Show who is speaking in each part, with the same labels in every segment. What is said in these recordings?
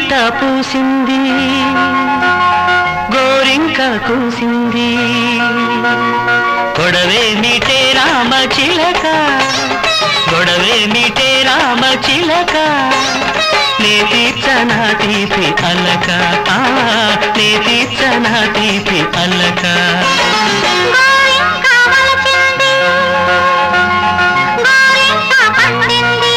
Speaker 1: గోరింట పూసింది గోరింక కూసింది గొడవే మీటే రామ చిలక గొడవే మీటే రామ చిలక నే తీర్చన తీపి అలక ఆ, నే తీర్చన తీపి అలక
Speaker 2: గోరింక వలచింది గోరింక పండింది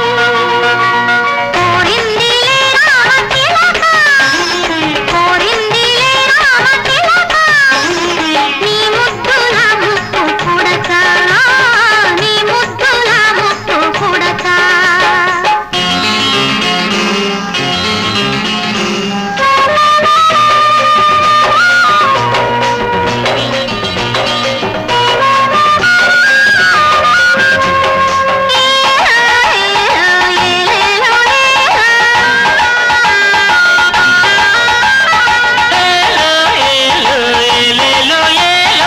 Speaker 2: కోరిందిలే రామ చిలక కోరిందిలే రామ చిలక నీ ముద్దుల ముక్కు పుడక నీ ముద్దుల ముక్కు పుడక
Speaker 1: ఏలో, ఏలో, ఏలేలో, ఏలో.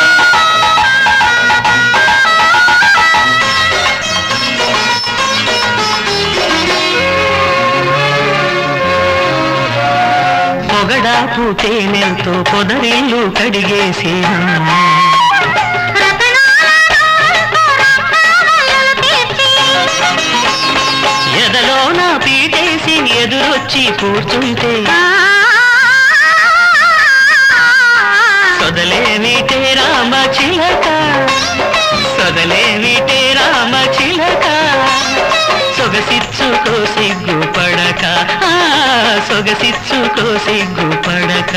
Speaker 1: పొగడాపు తేనెలతో పొదరిల్లు కడిగేసేనా ఎదలో నా పీటేసి ఎదురొచ్చి కూర్చుంటే సొదలేమిటే రామ చిలక సొదలేమిటే రామ చిలక సొగసిచ్చుకో సిగ్గు పడక ఆ, సొగసిచ్చుకో సిగ్గు పడక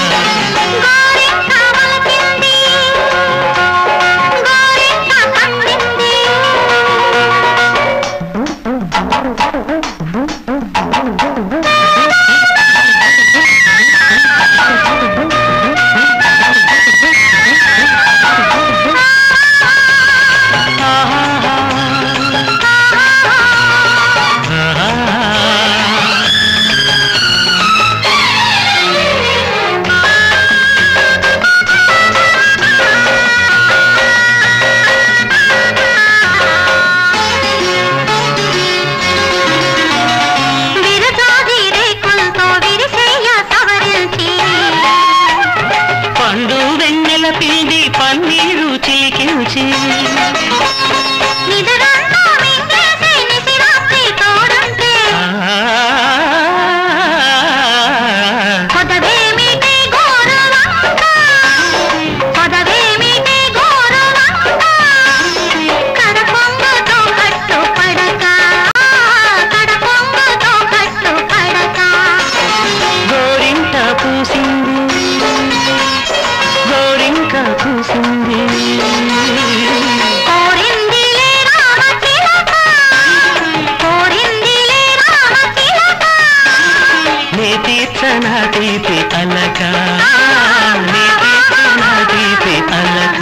Speaker 1: ఆహా.
Speaker 2: విరజాజి రేకులతో విరిసేయ సవరించి
Speaker 1: పండు వెన్నెల పిండి పన్నీరు చిలికించి
Speaker 2: నిదురంతా మింగేసి నిసిరాత్రి తోడుంటే పొదవేమిటి గోరువంక పొదవేమిటి గోరువంక కడపొంగుతో కట్టుపడక కడపొంగుతో కట్టుపడక
Speaker 1: గోరింట పూసింది గోరింక పూసింది
Speaker 2: కోరిందిలే రామ చిలక కోరిందిలే రామ చిలక
Speaker 1: నే తీర్చన తీపి అలక నే తీర్చన తీపి అలక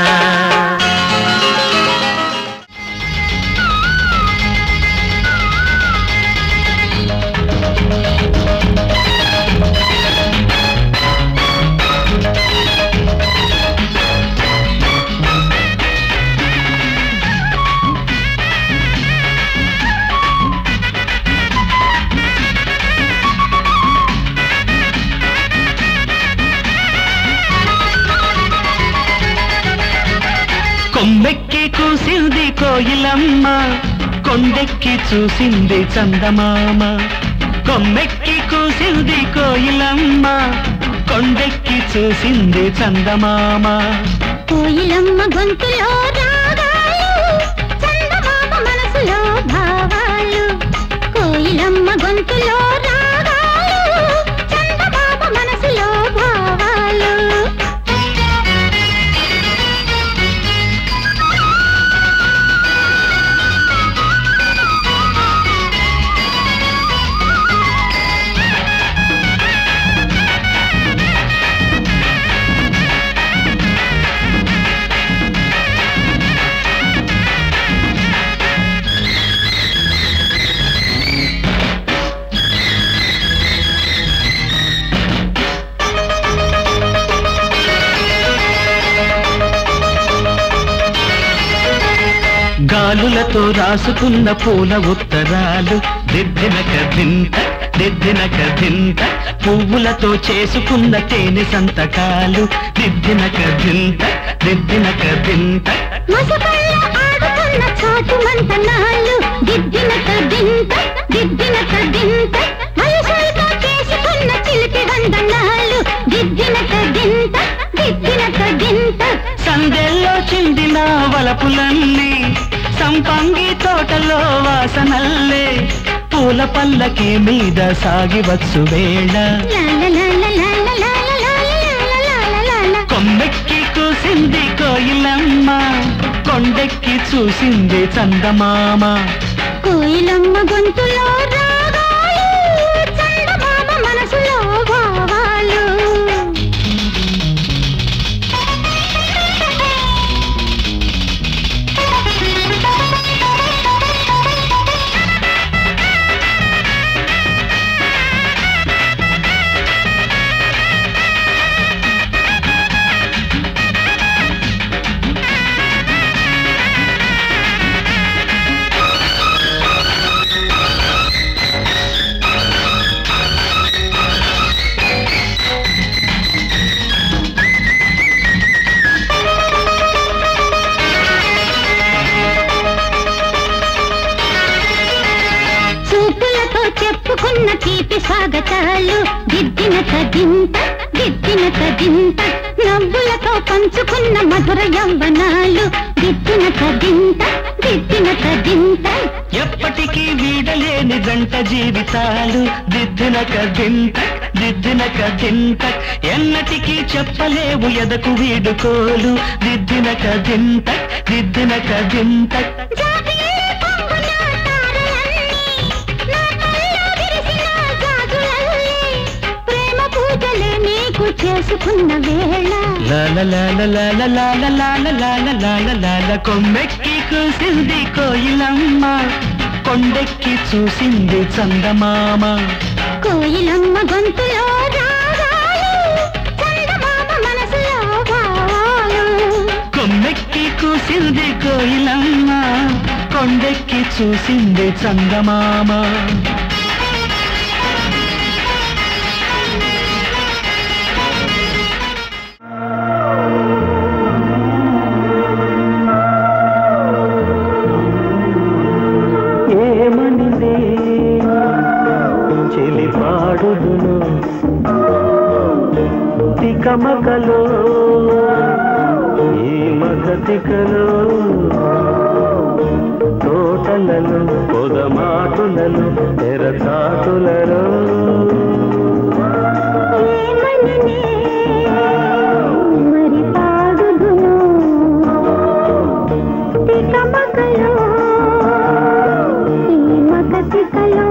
Speaker 1: కొమ్మెక్కి కూసింది కోయిలమ్మ కొండెక్కి చూసింది చందమామ కొమ్మెక్కి కూసింది కోయిలమ్మ కొండెక్కి చూసింది చందమామ
Speaker 2: కోయిలమ్మ గొంతులో రాగాలు చందమామ మనసులో భావాలు కోయిలమ్మ గొంతులో రాగాలు చందమామ మనసులో భావాలు
Speaker 1: గాలులతో రాసుకున్న పూల ఉత్తరాలు దిద్దెనక దింత దిద్దిన కదింత పువ్వులతో చేసుకున్న తేనె సంతకాలు దిద్దిన కదింత దిద్దిన కదింత
Speaker 2: మసకళ్ళ ఆడుతున్న చాటు మంతనాలు దిద్దిన కదింత దిద్దిన కదింత వయసులతో చేసుకున్న చిలిపి వందనాలు దిద్దిన కదింత దిద్దిన కదింత
Speaker 1: సందెల్లో చిందిన వలపులన్నీ సంపంగి తోటలో వాసనల్లే పూల పల్లకి మీద సాగివచ్చు వేళ
Speaker 2: లాల లాల లాల లాల లాల లాల లాల లాల
Speaker 1: కొమ్మెక్కి కూసింది కోయిలమ్మ కొండెక్కి చూసింది చందమామ
Speaker 2: కోయిలమ్మ గొంతులో రాగాలు చందమామ మనసులో భావాలు చూపులతో చెప్పుకున్న తీపి స్వాగతాలు దిద్దిన తదింత దిద్దిన తదింత నవ్వులతో పంచుకున్న మధుర యవ్వనాలు దిద్దిన తదింత దిద్దిన తదింత
Speaker 1: ఎప్పటికీ వీడలేని జంట జీవితాలు దిద్దిన కదింత దిద్దిన కదింత ఎన్నటికీ చెప్పలేవు ఎదకు వీడుకోలు దిద్దిన కదింత దిద్దిన కదింత
Speaker 2: జాబిల్లి పొంగున తారలన్నీ, నా కళ్ళలో విరిసిన గాజులన్నీ, ప్రేమ పూజలే నీకు చేసుకున్న వేళ
Speaker 1: లాల లాల లాల లాల లాల లాల లాల లాల కొమ్మెక్కి కూసింది కోయిలమ్మ కొండెక్కి చూసింది చందమామ
Speaker 2: కోయిలమ్మ గొంతులో రాగాలు చందమామ మనసులో భావాలు
Speaker 1: కొమ్మెక్కి కూసింది కోయిలమ్మ కొండెక్కి చూసింది చందమామ ఏమనిదే చెలి పాడుదును తికమకలో ఈ మగతికలో తోటలలో పొదమాటులలో తెరచాటులలో
Speaker 2: ఏమననే మరి పాడుదును తికమకలో ఈ మగతికలో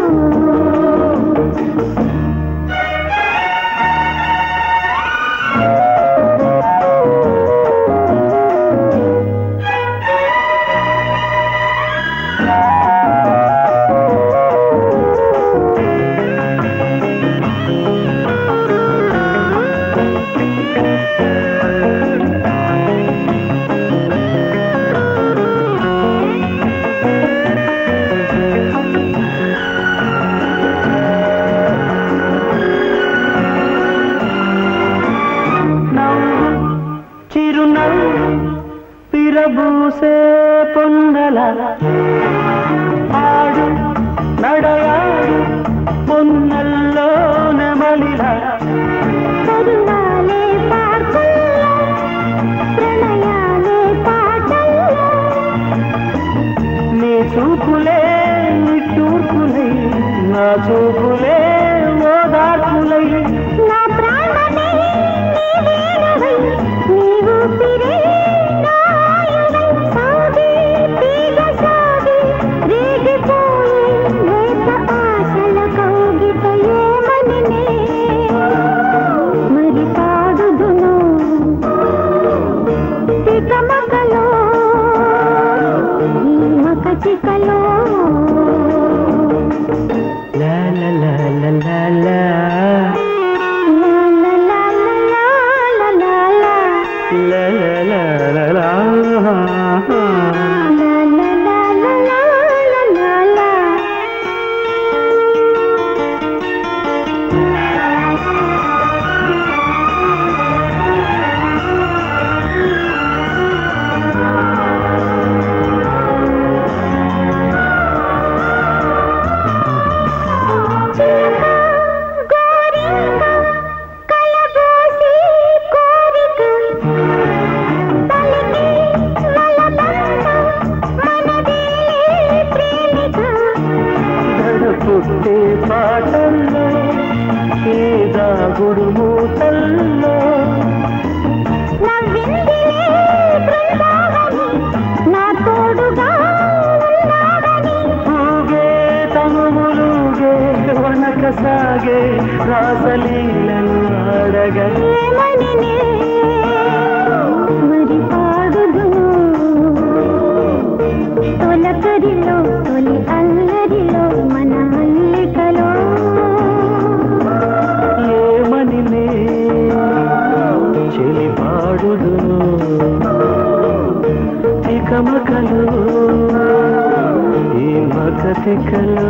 Speaker 1: నవ్వు చిరునవ్వు పిరబూసే పొన్నల ఆడు నడయాడు పొన్నల్లో నెమలిలా
Speaker 2: కరుణాలే పార్కుల్లో ప్రణయాలే పాటల్లో
Speaker 1: నీ చూపులే నిట్టూర్పులై నా చూపులే ఓదార్పులై
Speaker 2: నా ప్రాణమే నీవేనవై నీ ఊపిరే నా ఆయువై సాగి తీగ సాగి రేగిపోయే లేత ఆశల కౌగిట ఏమననే మరి పాడుదును తికమకలో ఈ మకచికలో
Speaker 1: లా లా లా పుట్టే పాటల్లో ఏ దాగుడు మూతల్లో
Speaker 2: నవ్విందిలే బృందావని, నా తోడుగా ఉన్నావని.
Speaker 1: ఊగే తనుములుగే వనక సాగే రాసలీలను ఆడగా
Speaker 2: ఏమని నే మరి పాడుదు తొలకరిలో తొలి అల్లరిలో మన అల్లికలో
Speaker 1: ఏమని నే చెలి పాడుదు తికమకలు ఈ మగ తికలు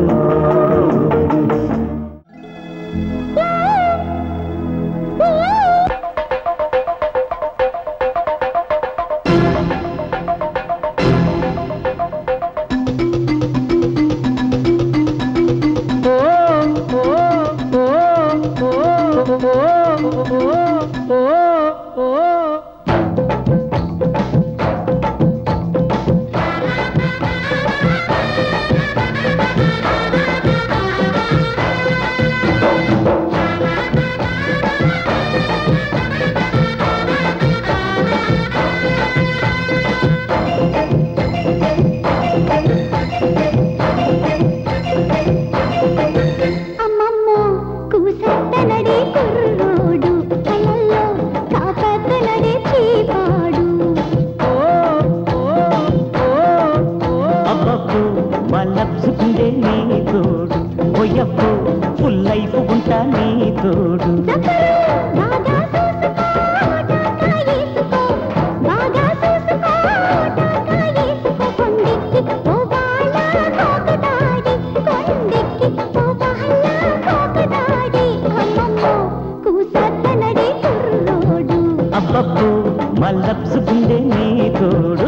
Speaker 2: అమ్మమ్మో కూసెత్తనడే కుర్రోడు కళ్ళల్లో కాకత్తనడే చీపాడు
Speaker 1: అబ్బబ్బో మల్లప్సుకుండే నీ తోడు ఒయ్యబ్బో ఫుల్ లైఫ్ ఉంటా నీ తోడు
Speaker 2: జకరు బాగా చూసుకో టాకా ఏసుకో బాగా చూసుకో టాకా ఏసుకో కొండెక్కి ఓ బాల కోకటాడి కొండెక్కి ఓ బాల కోకటాడి అమ్మమ్మో కూసెత్తనడే కుర్రోడు
Speaker 1: అబ్బబ్బో మల్లప్సుకుండే నీ తోడు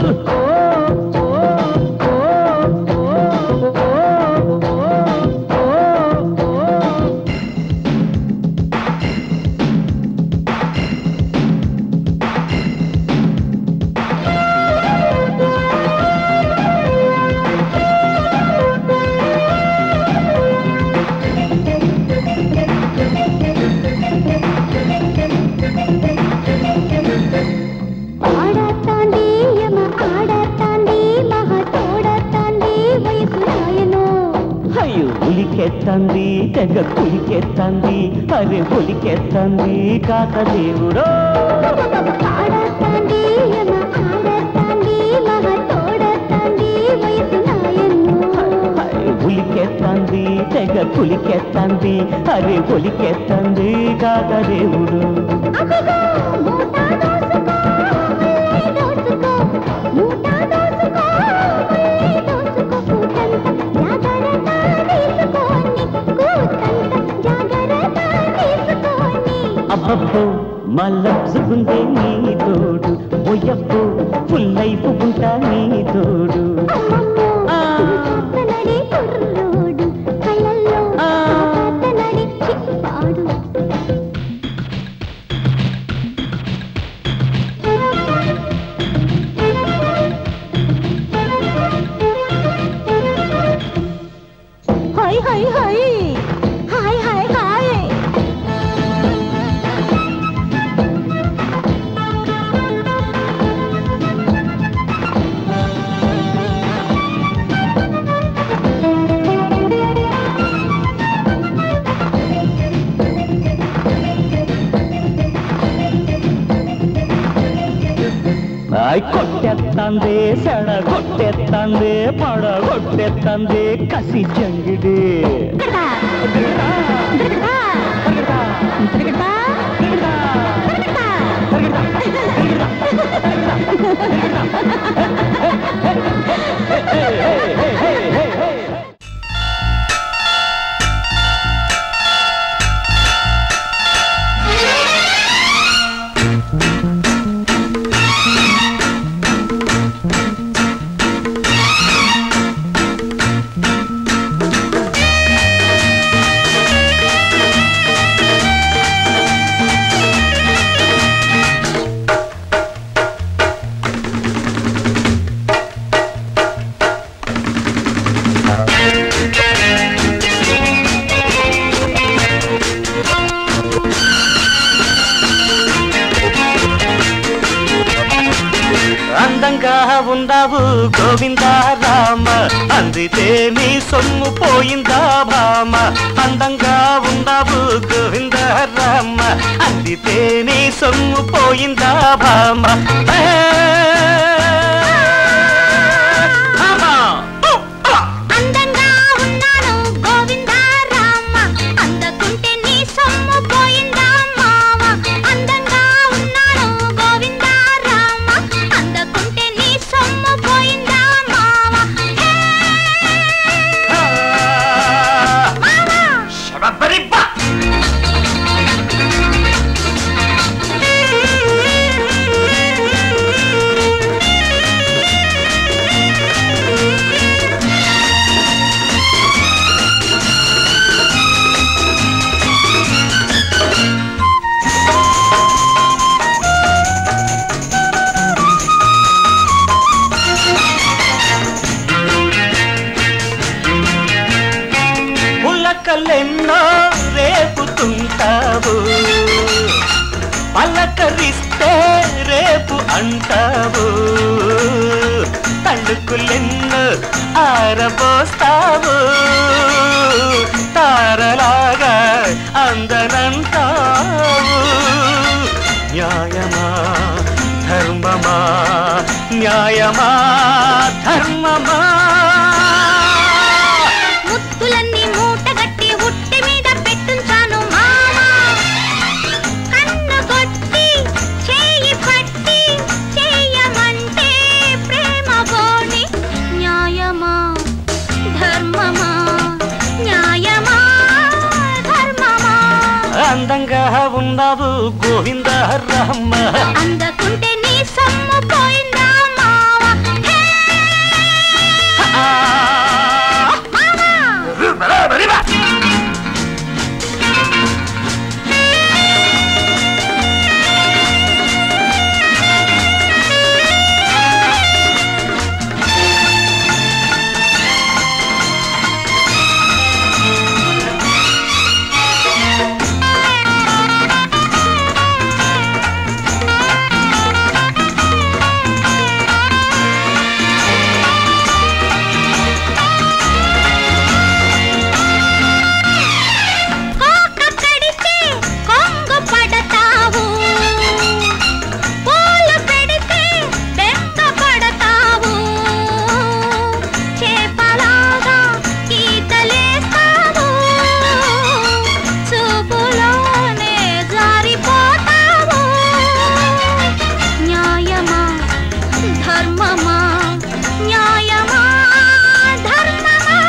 Speaker 2: ఆడతాంది యమ ఆడతాంది మహ తోడతాంది వయసు రాయను
Speaker 1: అయ్యో ఉలికెత్తంది తెగ కులికెత్తంది అరే ఉలికెత్తంది కాక దేవుడో
Speaker 2: ఆడతాంది యమ ఆడతాంది మహ తోడతాంది వయసు రాయను
Speaker 1: అరే ఉలికెత్తంది తెగ కులికెత్తంది అరే ఉలికెత్తంది కాక దేవుడు
Speaker 2: అదిగో మూటా దోసుకో మల్లె దోసుకో మూటా దోసుకో మల్లె దోసుకో కూతంత జాగరత తీసుకోని కూతంత జాగరత తీసుకోని
Speaker 1: అబ్బబ్బో మల్లప్సుకుందే నీ తోడు ఒయ్యబ్బో ఫుల్ లైఫ్ ఉంటా నీ తోడు
Speaker 2: అమ్మమ్మో
Speaker 1: ఆ.
Speaker 2: కూసెత్తనడే కుర్రోడు కళ్ళల్లో
Speaker 1: ఆ.
Speaker 2: కాకత్తనడే చిప్పాడు హాయ్ హాయ్ హాయ్ హాయ్ హాయ్ హాయ్
Speaker 1: ఆయ్ కొట్టెత్తంది సెడ కొట్టెత్తంది పడ కొట్టెత్తంది కసి జంగిడి ఉన్నావు గోవింద రామ అందితే నీ సొమ్ము పోయిందా భామ అందంగా ఉన్నావు గోవింద రామ అందితే నీ సొమ్ము పోయిందా భామ ఏ! భామ! ఊ! ఆ!
Speaker 2: అందంగా ఉన్నాను గోవిందా రామ అందకుంటే నీ సొమ్ము పోయిందా మావ అందంగా ఉన్నాను గోవిందా రామ అందకుంటే నీ సొమ్ము పోయిందా మావ హే మావ
Speaker 1: శబబ్బరిబ్బా! పులకలెన్నో రేపుతుంటావు పలకరిస్తే రేపు అంటావు తళుకులెన్నో ఆరబోస్తావు తారలాగా అందనంటావు న్యాయమా ధర్మమా న్యాయమా ధర్మమా
Speaker 2: ముత్తులన్నీ మూటగట్టి ఉట్టి మీద పెట్టుంచాను మామా కన్ను కొట్టి చేయి పట్టి చేయమంటే ప్రేమ బోని న్యాయమా ధర్మమా న్యాయమా ధర్మమా
Speaker 1: అందంగా ఉన్నావు గోవింద రహమ్మ
Speaker 2: అందకుంటే నీ సొమ్ము పోయిందా మావా హే మావా కోక కడితే కొంగు పడతావు పూలు పెడితే బెంగ పడతావు చేపలాగా ఈతలేస్తావు చూపులోనే జారిపోతావు న్యాయమా ధర్మమా న్యాయమా ధర్మమా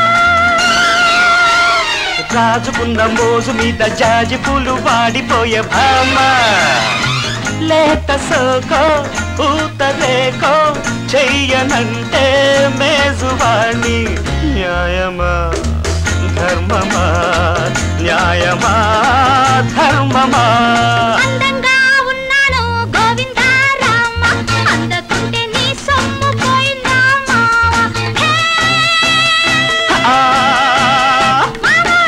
Speaker 1: రాజుకున్న మోజు మీద జాజి పూలు వాడిపోయే భామ లేత సోకో ఊత రేకో చెయ్యనంటే మేజువాణి న్యాయమా ధర్మమా న్యాయమా ధర్మమా
Speaker 2: అందంగా ఉన్నాను గోవిందా రామ అందకుంటే నీ సొమ్ము పోయిందా మావా హే
Speaker 1: ఆ!
Speaker 2: మావా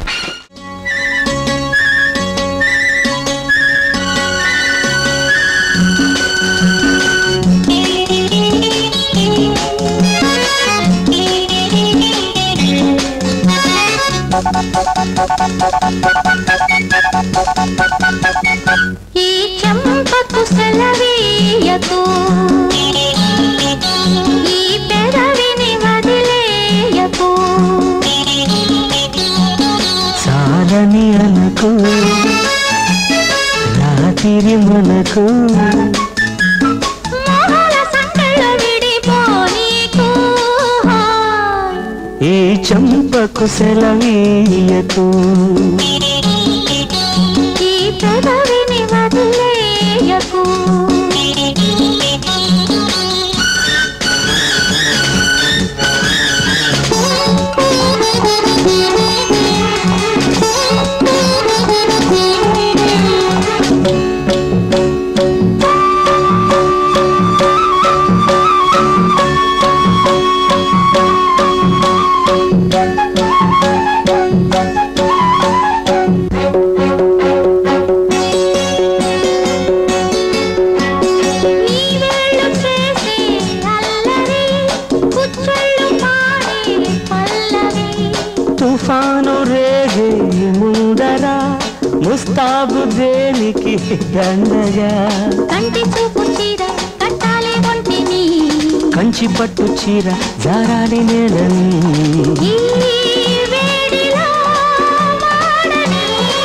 Speaker 2: ఈ చెంపకు సెలవీయకు ఈ పెదవిని వదిలేయకు
Speaker 1: చాలని అనకు రాత్రి మనకు
Speaker 2: మోహల సంకెళ్ళ విడిపోనీకు
Speaker 1: ఈ చంపకు సెలవీయకు
Speaker 2: ఈ పెదవిని వదిలేయకు
Speaker 1: తుఫాను రేగే ముందర ముస్తాబు దేనికి దండగా
Speaker 2: కంటి చూపు చీర కట్టాలి ఒంటిని
Speaker 1: కంచి పట్టు చీర జారాలి నేలని
Speaker 2: ఈ వేడిలో వాడని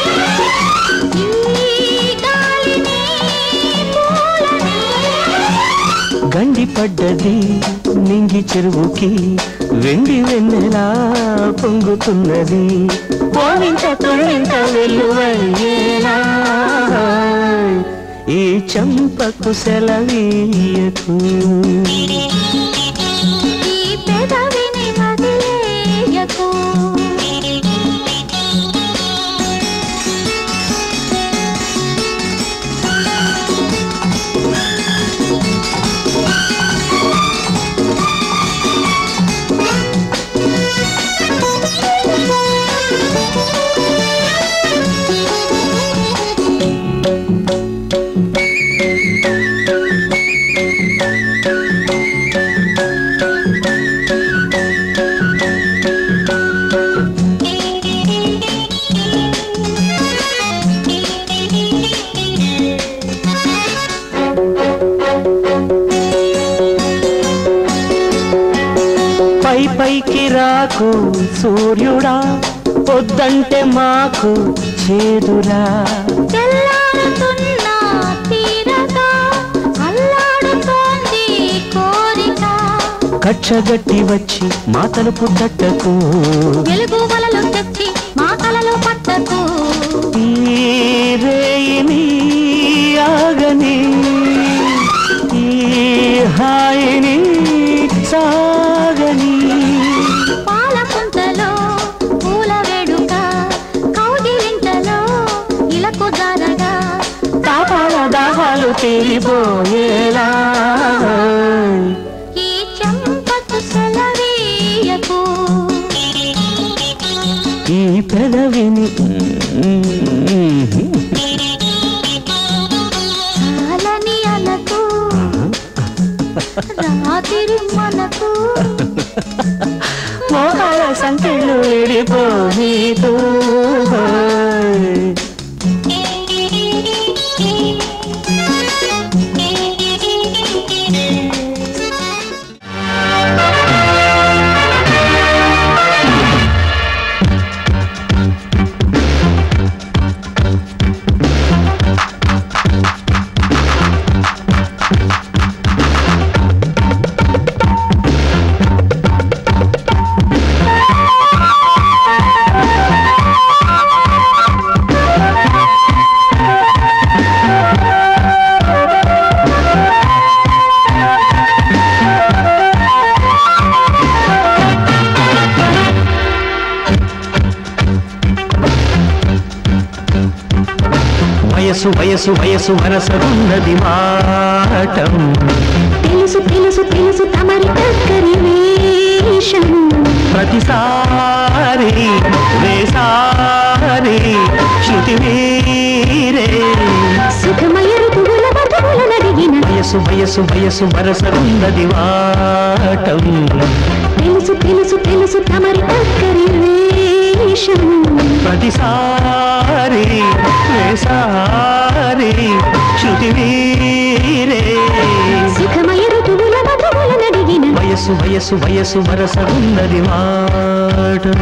Speaker 2: ఈ గాలిని పూలని
Speaker 1: గండి పడ్డది నింగి చెరువుకి వెండి వెన్నెలా పొంగుతున్నది పోలింత తొలింత వెల్లువయ్యేలా ఈ చంపకు సెలవీయకు
Speaker 2: ఈ పెదవిని వదిలేయకు
Speaker 1: పై పైకి రాకు సూర్యుడా పొద్దంటే మాకు చేదురా
Speaker 2: తెల్లారుతున్న తీరగా అల్లాడుతోంది కోరిక
Speaker 1: కచ్చగట్టి వచ్చి మా తలుపు తట్టకు
Speaker 2: వెలుగు వలలు తెచ్చి మా కలలో పట్టకు
Speaker 1: ఈ రేయిని ఆగని ఈ హాయిని సాగని
Speaker 2: పాలకుంటలో పూల వేడుక కౌగిలింతలో ఇలకు జారగా
Speaker 1: తాపాల దాహాలు తీరిపోయేలా
Speaker 2: ఈ చెంపకు సెలవీయకు
Speaker 1: ఈ పెదవిని
Speaker 2: చాలని అలకు రాత్రి మనకు
Speaker 1: మోహాల సంఖ్యలు విడిపోనీతూ వయసు వయసు వయసు వరసగున్నది మాటం
Speaker 2: తెలుసు తెలుసు తెలుసు తమరి టక్కరి వేషం
Speaker 1: ప్రతిసారి వేసారి శృతి వీరే
Speaker 2: సుఖమయ ఋతువుల మధువుల నడిగిన
Speaker 1: వయసు వయసు వయసు వరసగున్నది వాటం
Speaker 2: తెలుసు తెలుసు తెలుసు తమరి టక్కరి వేషం
Speaker 1: ప్రతిసారి వేసారి శృతి వీరే
Speaker 2: సుఖమయ ఋతువుల మధువుల నడిగిన
Speaker 1: వయసు వయసు వయసు వరసగున్నది వాటం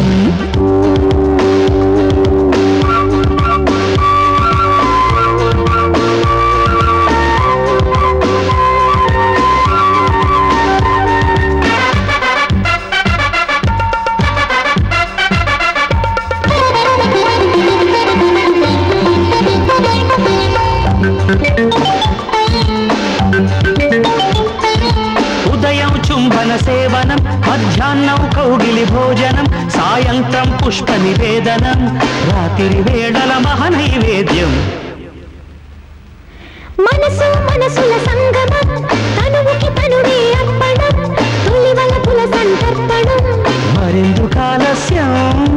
Speaker 1: ఉదయం చుంబన సేవనం మధ్యాహ్నం కౌగిలి భోజనం సాయంత్రం పుష్ప నివేదనం రాత్రి వేళల మహనైవేద్యం
Speaker 2: మనసు మనసుల సంగమం తనువుకి తనువే అర్పణం తొలి వలపుల సంతర్పణం
Speaker 1: మరెందుకు ఆలస్యం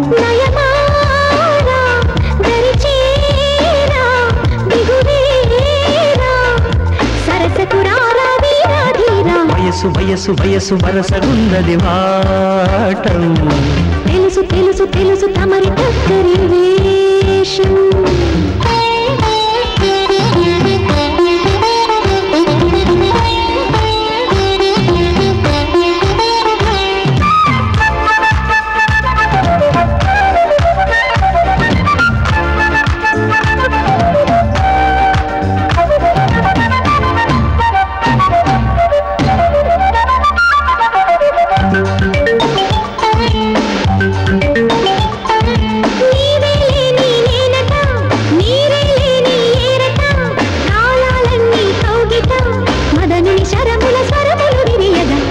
Speaker 2: నయమారా దరిచేరా దిగువేరా సరసకు రారా వీరా ధీరా
Speaker 1: వయసు వయసు వయసు వరసగున్నది వాటం
Speaker 2: తెలుసు తెలుసు తెలుసు తమరి దగ్గరి వేషం నీవే లేని నేనట నీరే లేని ఏరట కాలాలన్నీ కౌగిట మదనుని శరముల స్వరములు విరియగా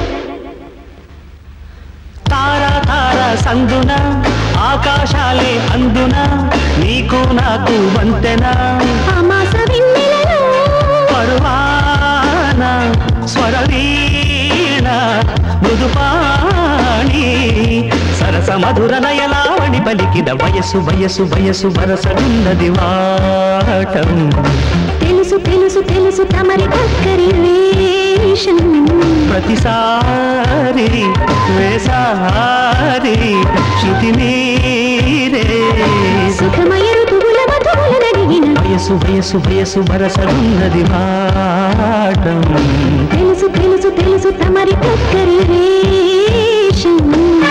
Speaker 1: తారా తారా సందున ఆకాశాలే అందున నీకు నాకు వంతెన
Speaker 2: అమాస వెన్నెలలో
Speaker 1: పరువాన స్వరవీణ మృదుపాణి సరస మధుర నయలావణి పలికిన వయసు వయసు వయసు వరసగున్నది వాటం
Speaker 2: తెలుసు తెలుసు తెలుసు తమరి దగ్గరి వేషం
Speaker 1: ప్రతిసారి వేసారి శృతి మీరే
Speaker 2: సుఖమయ ఋతువుల మధువుల నడిగిన
Speaker 1: వయసు వయసు వయసు వరసగున్నది వాటం
Speaker 2: తెలుసు తెలుసు తెలుసు తమరి దగ్గరి వేషం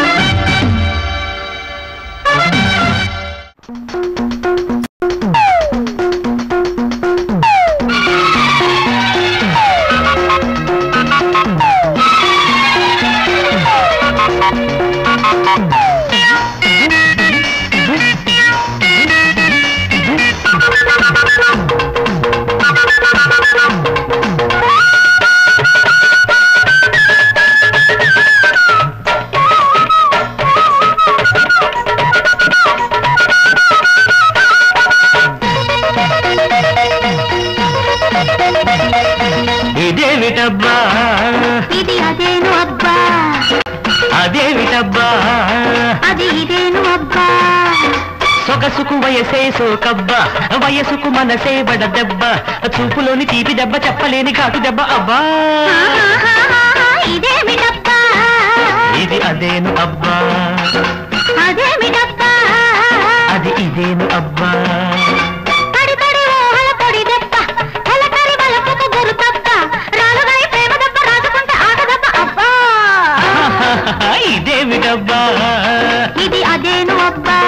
Speaker 1: ఇదేమిటబ్బా
Speaker 2: ఇది అదేను అబ్బా
Speaker 1: అదేమిటబ్బా
Speaker 2: అది ఇదేను అబ్బా
Speaker 1: సొగసుకు వయసే సోకబ్బ వయసుకు మనసే బడ దెబ్బ చూపులోని తీపి దెబ్బ చెప్పలేని ఘాటు దెబ్బ అబ్బా
Speaker 2: ఆహాహాహా, ఇదేమిటబ్బా
Speaker 1: ఇది అదేను అబ్బా
Speaker 2: అదేమిటబ్బా
Speaker 1: అది ఇదేను అబ్బా
Speaker 2: తడి తడి ఊహల పొడి దెబ్బ కలకరి వలపుకు గురు తప్ప రాలుగాయి ప్రేమ దెబ్బ రాజుకుంటే ఆట దెబ్బ అబ్బా
Speaker 1: ఇదేమిటబ్బా
Speaker 2: ఇది అదేను అబ్బా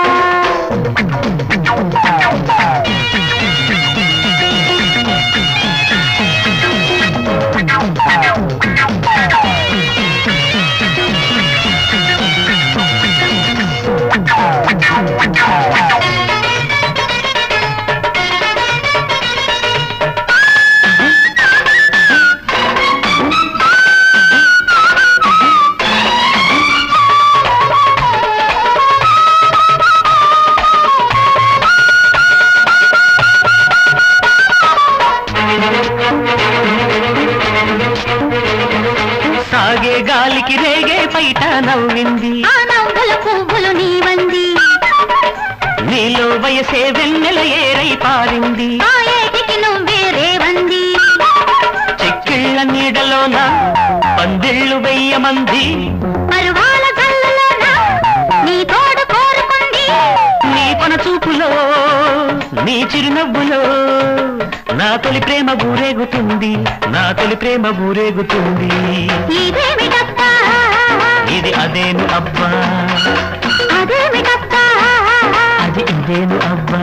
Speaker 1: సాగే గాలికి రేగే పైట నవ్వింది
Speaker 2: ఆ నవ్వుల పువ్వులు నీవంది
Speaker 1: నీలో వయసే వెన్నెల ఏరై పారింది
Speaker 2: ఆ ఏటికి నువ్వే రేవంది
Speaker 1: చెక్కిళ్ళ నీడలోన పందిళ్ళు వెయ్యమంది
Speaker 2: పరువాల జల్లులోన నీ తోడు కోరుకుంది
Speaker 1: నీ కొన చూపులో నీ చిరునవ్వులో నా తొలి ప్రేమ ఊరేగుతుంది నా తొలి ప్రేమ ఊరేగుతుంది
Speaker 2: ఇదేమిటబ్బా
Speaker 1: ఇది అదేను అబ్బా
Speaker 2: అదేమిటబ్బా
Speaker 1: అది ఇదేను అబ్బా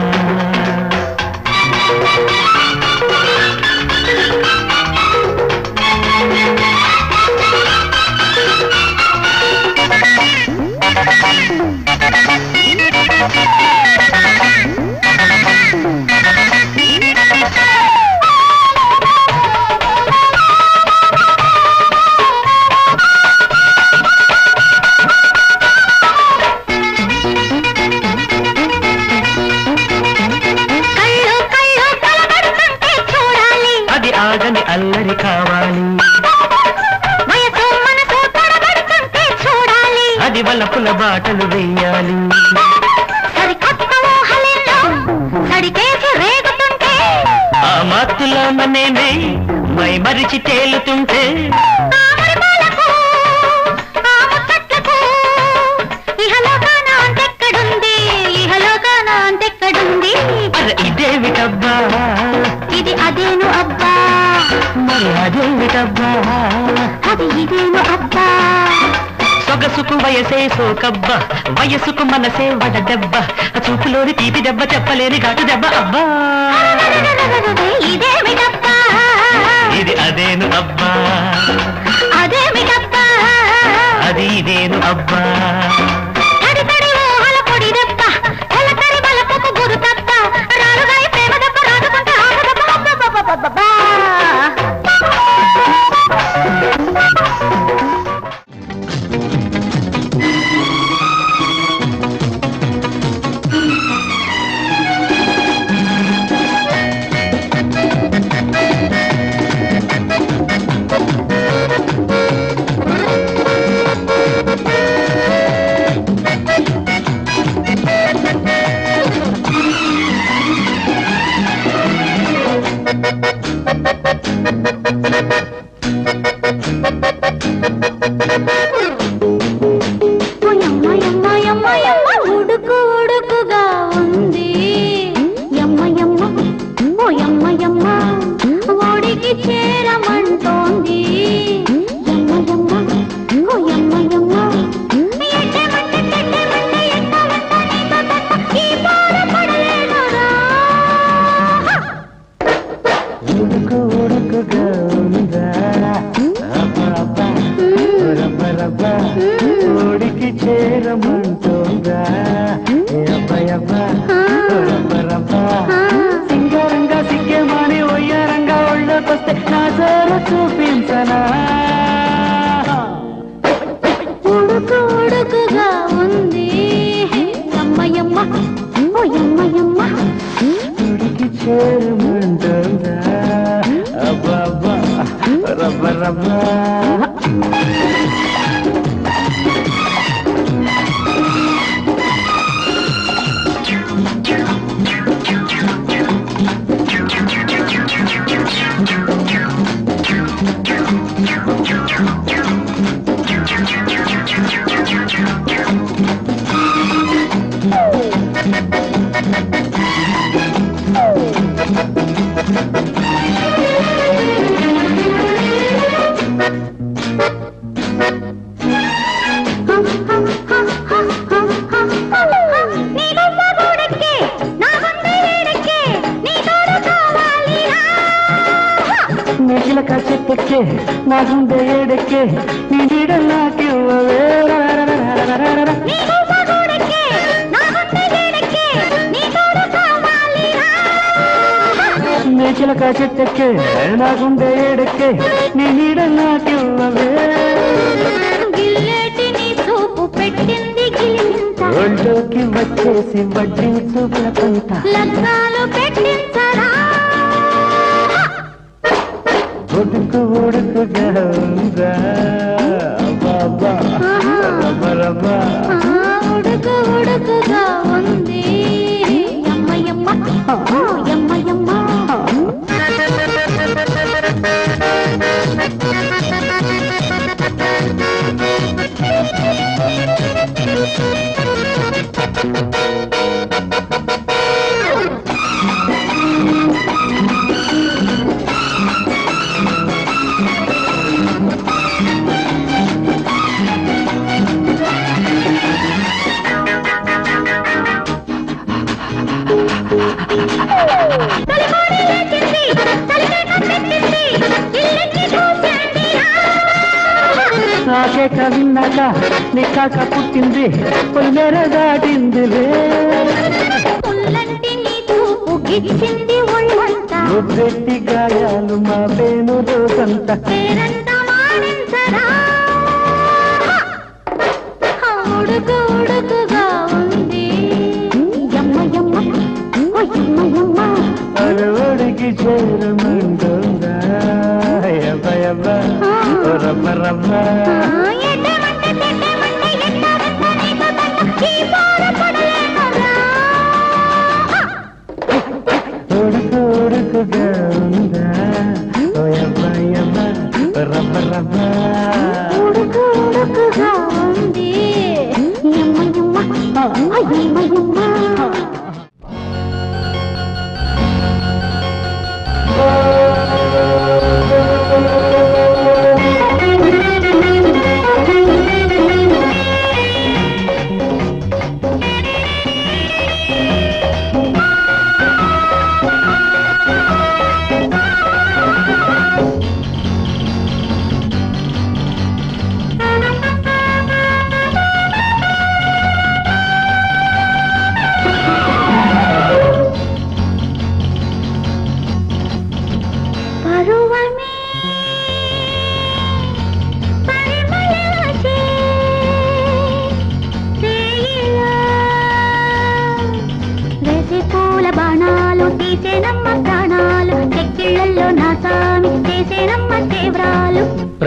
Speaker 2: కళ్ళు కళ్ళు కలబడుతుంటే చూడాలి
Speaker 1: అది ఆగని అల్లరి కావాలి
Speaker 2: వయసు మనసు తడబడుతుంటే చూడాలి
Speaker 1: అది వలపుల బాటలు వెయ్యాలి
Speaker 2: సరికొత్త ఊహలెన్నో సడికేసి రేగుతుంటే
Speaker 1: ఆ మత్తులో నేనే మై మరిచి తేలుతుంటే
Speaker 2: కామరి
Speaker 1: సొగసుకు వయసే సోకబ్బ వయసుకు మనసే వడ దెబ్బ చూపులోని తీపి దెబ్బ చెప్పలేని ఘాటు దెబ్బ అబ్బా
Speaker 2: ఇదేమిటప్పా
Speaker 1: ఇది అదేను అబ్బా
Speaker 2: అదేమిటప్పా
Speaker 1: అది ఇదేను అబ్బా
Speaker 2: తడి తడి ఊహల పొడి దెబ్బ తెల్ల తడి బలపపు గురు తప్ప రాలుగాయి ప్రేమ దెబ్బ రాజుకుంటే ఆట దెబ్బ అబ్బబ్బబ్బబ్బబ్బా. యమ్మ యమ్మ యమ్మ యమ్మ ఉడుకు ఉడుకుగా ఉంది యమ్మ యమ్మ ఓ యమ్మ యమ్మ ఓడికి చేరమంటోంది యమ్మ యమ్మ ఓ యమ్మ యమ్మ ఎట్టమంటే తెట్టమంటే ఎట్టమంటే నీతో తప్ప ఈ బాధ పడలేనురా.
Speaker 1: ఉడుకు ఉడుకుగా ఉందా అబ్బా అబ్బా రబ్బ రబ్బ ఓడికి చేరమంటుందా అబ్బాయబ్బా రబ్బ రబ్బ సింగారంగా సిగ్గేమాని ఒయ్యారంగా ఒళ్ళకొస్తే నా జోర చూపించనా
Speaker 2: ఉడుకు ఉడుకుగా ఉంది యమ్మ యమ్మ ఓ యమ్మ యమ్మ
Speaker 1: ఓడికి చేరమంటుందా అబ్బా అబ్బా రబ్బ రబ్బ
Speaker 2: నీ బొమ్మ గూడెక్కే, నా గుండె ఏడెక్కే, నీ తోడు కావాలిరా.
Speaker 1: నెగిలక చెట్టెక్కే నా గుండె ఏడెక్కే నీ నీడ నాకివ్వవే
Speaker 2: నీ బొమ్మ గూడెక్కే, నా గుండె ఏడెక్కే, నీ తోడు కావాలిరా.
Speaker 1: నెగిలక చెట్టెక్కే నా గుండె ఏడెక్కే నీ నీడ నాకివ్వవే
Speaker 2: గిల్లేటి నీ చూపు పెట్టింది గిలింత
Speaker 1: ఒళ్ళోకి వచ్చేసి వడ్డించు ప్రపంచ
Speaker 2: లగ్నాలు పెట్టించరా
Speaker 1: ఉడుకు ఉడుకుగా ఉందా బాబా రబ్బ రబ్బ
Speaker 2: ఆ, ఉడుకు ఉడుకుగా ఉంది యమ్మ యమ్మ ఓ యమ్మ యమ్మ తలకోడి లేచింది, తలకేక పెట్టింది, ఇల్లెక్కి చూసండి రా.
Speaker 1: నాకే కవిన్నాక నిక్కాక పుట్టింది పొలిమేర దాటిందిలే
Speaker 2: ముల్లంటి నీ చూపు గిచ్చింది ఒళ్ళంతా
Speaker 1: ముద్దెట్టి గాయాలు మా పేను రోజంత
Speaker 2: పేరంతా మాడించరా ఆ, ఉడుకు ఉడుకుగా ఉంది యమ్మ యమ్మ ఓ యమ్మ యమ్మ
Speaker 1: అరవడికి చేరమంటుందా యబ్బ యబ్బ ఓ రబ్బ రబ్బ
Speaker 2: ఆ, ఎట్టమంటే తిట్టమంటే ఎట్టాగంట నీకు దండ ఈ బాధ పడలేనురా
Speaker 1: ఉడుకు ఉడుకుగా ఉందా ఓ యబ్బ యబ్బ ఓ రబ్బ రబ్బ
Speaker 2: ఉడుకు ఉడుకుగా ఉంది యమ్మ యమ్మ ఆ, యమ్మ యమ్మ
Speaker 1: ఓ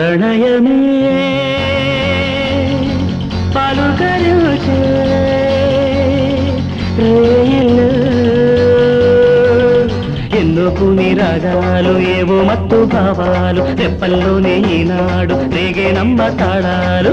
Speaker 1: ప్రణయమే పలుకరుచే రేయిలు ఎన్నో పుని రాగాలు ఏవో మత్తు భావాలు రెప్పల్లోనే ఈనాడు రేగే నమ్మ తాళాలు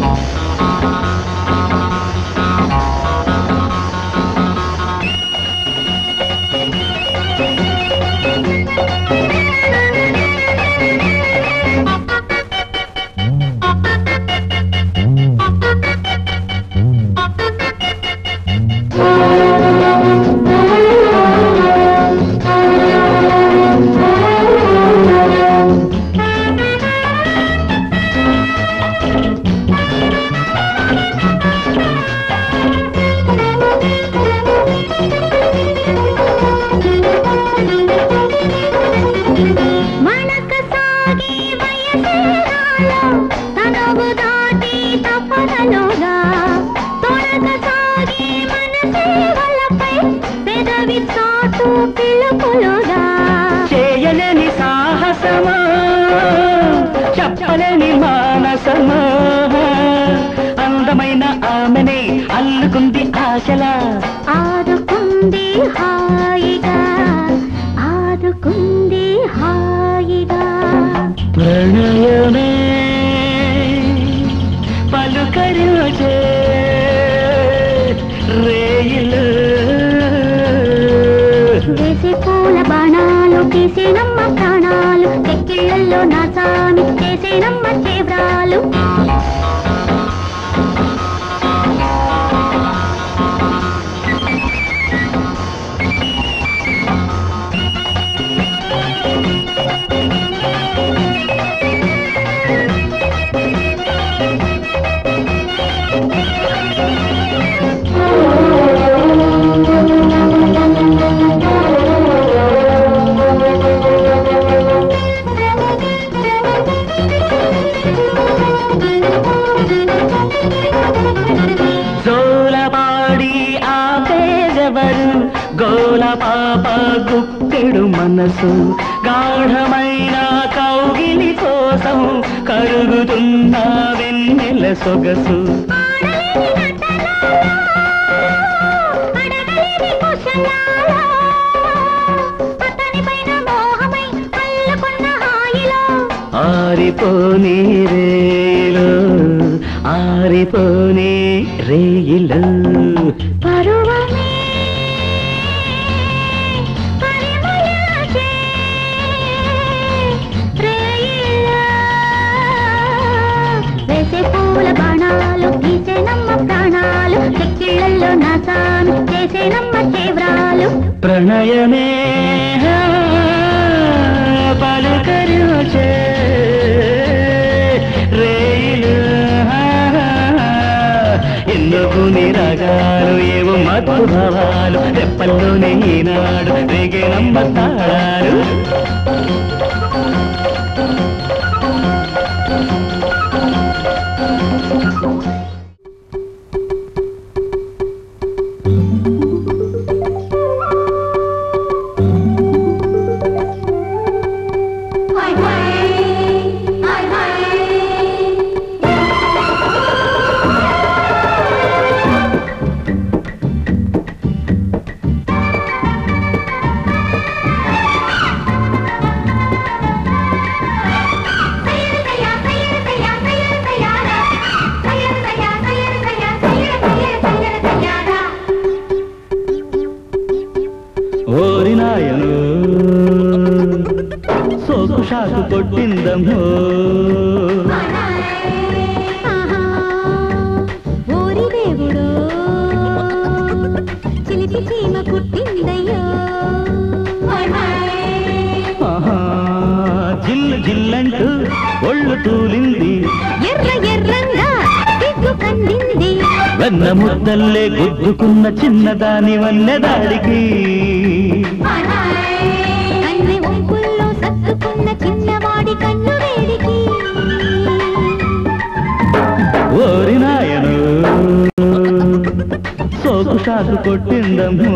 Speaker 2: మనక సాగి వయసేరాలో తనవు దాటి తపనలోగా తొణక సాగి మనసే వలపై పెదవి చాటు పిలుపులుగా
Speaker 1: చేయలేని సాహసమా చెప్పలేని మానసమా అందమైన ఆమెనే అల్లుకుంది ఆశలా
Speaker 2: ఆదుకుంది హాయిగా ఆదుకుంది హాయిగా
Speaker 1: ప్రణయమే పలుకరుచే రేయిలు
Speaker 2: వేసే పూల బాణాలు తీసేనమ్మ ప్రాణాలు చెక్కిళ్ళల్లో నా సామి చేసేనమ్మ చేవ్రాలు
Speaker 1: జోలపాడి ఆపేదెవరు గోల పాప గుప్పెడు మనసు గాఢమైన కౌగిలి కోసం కరుగుతున్న వెన్నెల సొగసు
Speaker 2: అడగలేని కుశలాలో, అతనిపైన మోహమై అల్లుకున్న హాయిలో
Speaker 1: ఆరిపోని రేలు ఆరిపోని రేయిలు
Speaker 2: పరువమే పరిమళించే రేయిలా. వేసే పూల బాణాలు గీసేనమ్మ ప్రాణాలు చెక్కిళ్ళల్లో నా సామి చేసేనమ్మ చేవ్రాలు
Speaker 1: ప్రణయమే పలుకరుచే రేయిలు ఎందుకు నిరాగాలు ఏవో మత్తు భావాలు రెప్పల్లోనే ఈనాడు రేగే నమ్మతాళాలు
Speaker 2: హాయ్ హాయ్ హాయ్ హాయ్
Speaker 1: ఓరి నాయను సోకు షాకు కొట్టిందమ్మో
Speaker 2: ఓరి దేవుడు చిలిపి చీమ కుట్టిందయ్యో
Speaker 1: ఆహా, జిల్లు జిల్లంటూ ఒళ్ళు తూలింది
Speaker 2: ఎర్ర ఎర్రంగా సిగ్గు కందింది
Speaker 1: వెన్న ముద్దల్లే గుద్దుకున్న చిన్నదాని వన్నెదాడికి
Speaker 2: కన్నె ఒంపుల్లో సత్తుకున్న చిన్నవాడి కన్ను వేడికి
Speaker 1: ఓరి నాయను సోకు షాకు కొట్టిందమ్మో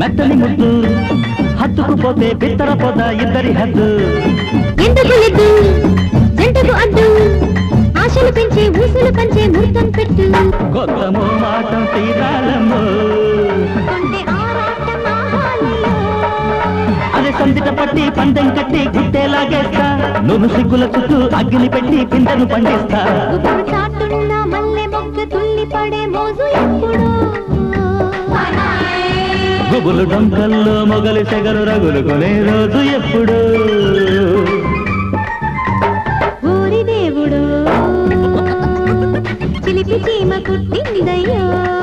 Speaker 1: మెత్తని ముద్దు హత్తుకుపోతే బిత్తర పొద ఇద్దరి హద్దు
Speaker 2: ఎందుకు ఎద్దు జంటకు అడ్డు ఆశలు పెంచే ఊసులు పంచే ముహూర్తం పెట్టు
Speaker 1: కొత్తమో మాటం తీరాలమ్మో
Speaker 2: కొంటే ఆరాటం ఆహాలలో.
Speaker 1: అదే సందిట పట్టి పందెం కట్టి గుట్టేలాగేస్తా నువ్వు సిగ్గుల చుట్టూ అగ్గిని పెట్టి పిందెను పండిస్తా
Speaker 2: గుబురు చాటున్న మల్లె మొగ్గ తుల్లి పడే మోజు ఎప్పుడు
Speaker 1: గుబులు డొంకల్లో మొగలి సెగలు రగులుకునే రోజు ఎప్పుడు
Speaker 2: ఊరి దేవుడు చిలిపి చీమ కుట్టిందయ్యో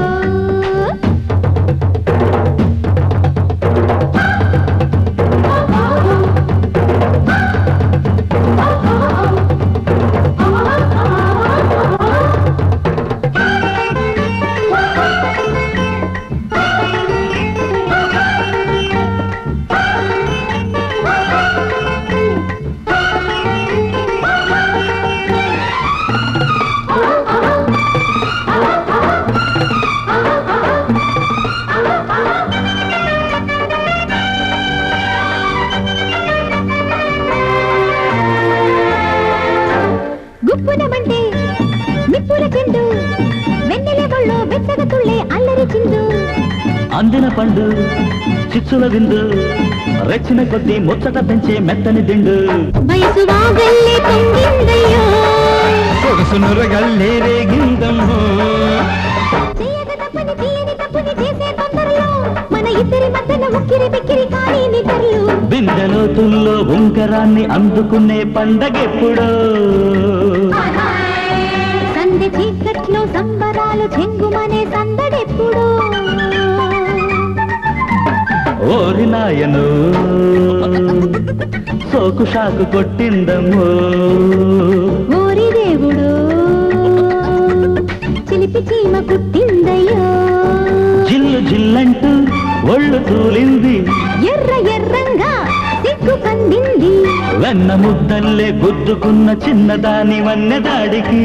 Speaker 2: గుప్పునమంటే నిప్పుల చెండు వెన్నెల ఒళ్ళో వెచ్చగ తుళ్ళే అల్లరి చిందు
Speaker 1: అందిన పండు చిచ్చుల విందు రెచ్చిన కొద్దీ ముచ్చట పెంచే మెత్తని దిండు
Speaker 2: వయసు వాగల్లే పొంగిందయ్యో
Speaker 1: సొగసు నురగల్లే రేగిందమ్మో
Speaker 2: చేయగ తప్పని తీయని తప్పుని చేసే తొందరలో మన ఇద్దరి మధ్యన ఉక్కిరి బిక్కిరి కానీ నిద్రలు
Speaker 1: బిందెలోతుల్లో ఉంకరాన్ని అందుకునే పండగెప్పుడో
Speaker 2: సందె చీకట్లో సంబరాలు చెంగుమనే సందడెప్పుడు
Speaker 1: ఓరి నాయను సోకు షాకు కొట్టిందమ్మో
Speaker 2: ఓరి దేవుడు చిలిపి చీమ కుట్టిందయ్యో
Speaker 1: జిల్లు జిల్లంటూ ఒళ్ళు తూలింది
Speaker 2: ఎర్ర ఎర్రంగా సిగ్గు కందింది
Speaker 1: వెన్న ముద్దల్లే గుద్దుకున్న చిన్నదాని వన్నెదాడికి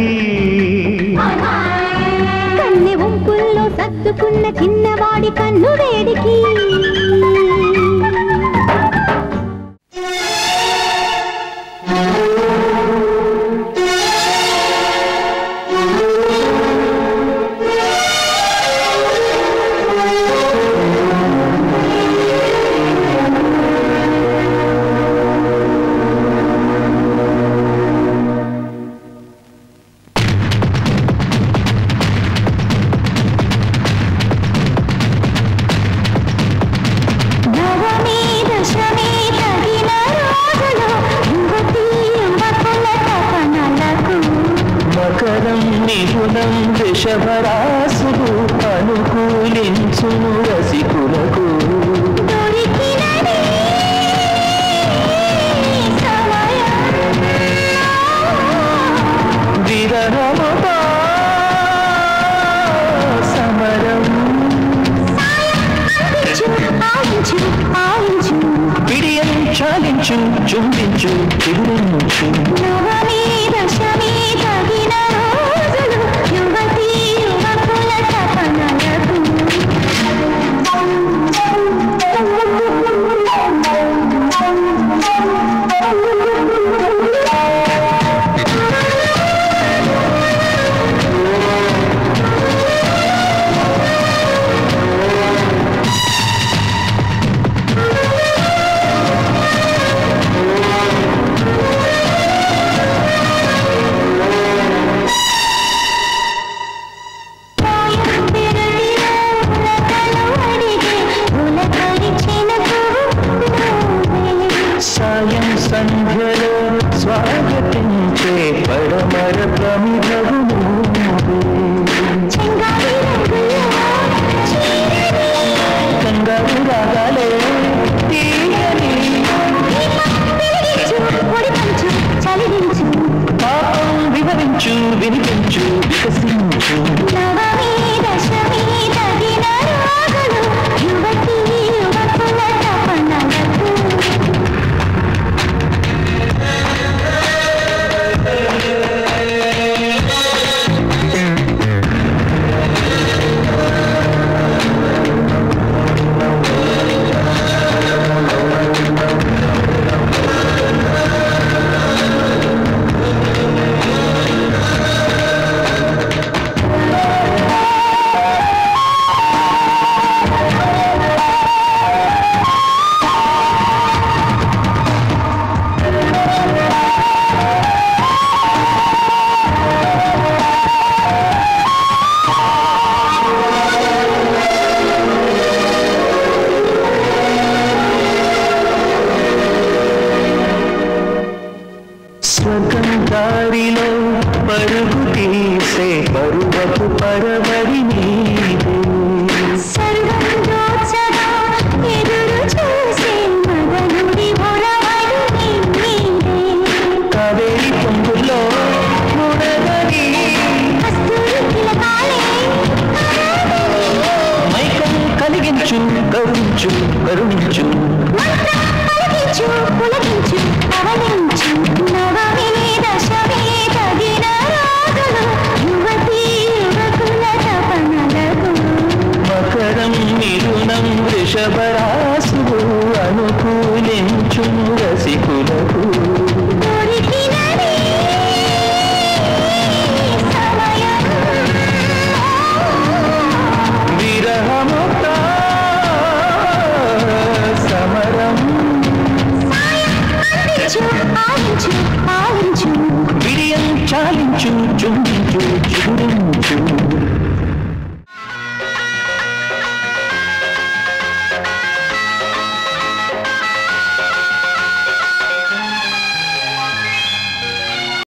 Speaker 2: కన్నె వంపుల్లో సర్దుకున్న చిన్నవాడి కన్ను వేడికి నవమి దశమి తగిన రోజులు యువతి యువకుల తపనలకు
Speaker 1: మకరం నిగుణం వృషభరాసులు అనుకూలించు రసికులకు
Speaker 2: దొరికినది సమయం
Speaker 1: విరహముతో సమరం
Speaker 2: ఆయించు ఆయించు ఆయించు
Speaker 1: పిడియం చాలించు చుంబించు చిగురించు
Speaker 2: నవమి దశమి తగిన రోజులు యువతి యువకుల తపనలకు
Speaker 1: సాయం సంధ్యలో స్వాగతించే పడమర ప్రమిదవు కంగారు రాగాలే తీయని పాపం వివరించు వినిపించు వికసించు
Speaker 2: యువతి యువకుల తపనలకు
Speaker 1: ఆ కరుణించు కరుణించు
Speaker 2: మంత్రం పలికించు పులకించు పవలించు నవమి దశమి తగిన రాగులు యువతీ యువకుల తపనలకు
Speaker 1: మకరం మిథునం వృషభరాశి